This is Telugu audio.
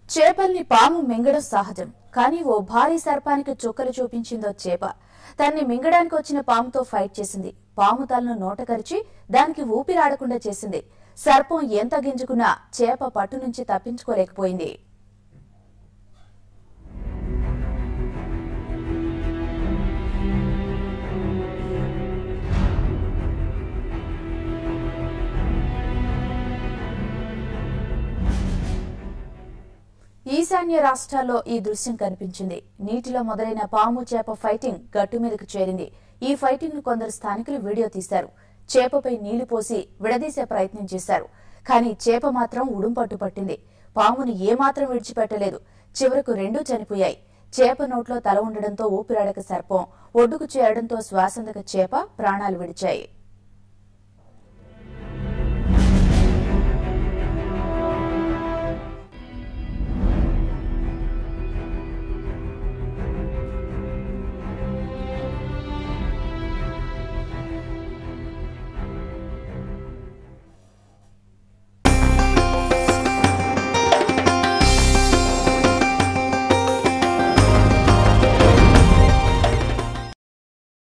చేపల్ని పాము మింగడం సహజం కానీ ఓ భారీ సర్పానికి చుక్కలు చూపించిందో చేప దాన్ని మింగడానికి వచ్చిన పాముతో ఫైట్ చేసింది పాము తలను నోట కరిచి దానికి ఊపిరాడకుండా చేసింది సర్పం ఎంత గింజుకున్నా చేప పట్టు నుంచి తప్పించుకోలేకపోయింది ఈశాన్య రాష్ట్రాల్లో ఈ దృశ్యం కనిపించింది నీటిలో మొదలైన పాము చేప ఫైటింగ్ గట్టు మీదకు చేరింది ఈ ఫైటింగ్ ను కొందరు స్థానికులు వీడియో తీశారు చేపపై నీళ్లు పోసి విడదీసే ప్రయత్నం చేశారు కానీ చేప మాత్రం ఉడుంపట్టు పట్టింది పామును ఏమాత్రం విడిచిపెట్టలేదు చివరకు రెండూ చనిపోయాయి చేప నోట్లో తల ఉండడంతో ఊపిరాడక సర్పం ఒడ్డుకు చేరడంతో శ్వాసందక చేప ప్రాణాలు విడిచాయి